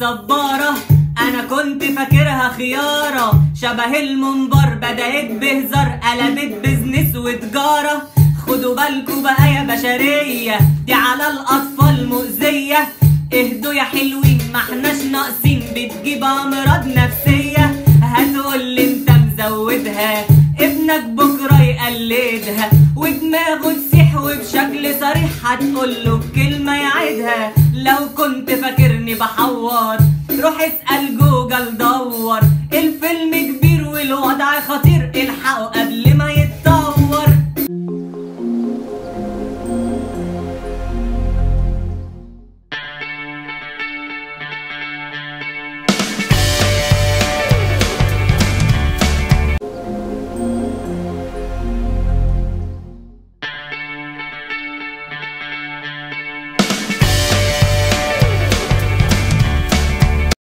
جبارة انا كنت فاكرها خيارة شبه المنبر بدأت بهزار قلبت بزنس وتجارة خدوا بالكوا بقى يا بشرية دي على الأطفال مؤذية اهدوا يا حلوين ما احناش ناقصين بتجيب أمراض نفسية هتقولي انت مزودها ابنك بكرة يقلدها ودماغه تسيح وبشكل صريح هتقوله بكلمة يعيدها لو كنت فاكرني بحور روح اسأل جوجل دور الفيلم كبير والوضع خطير الحقوا قبل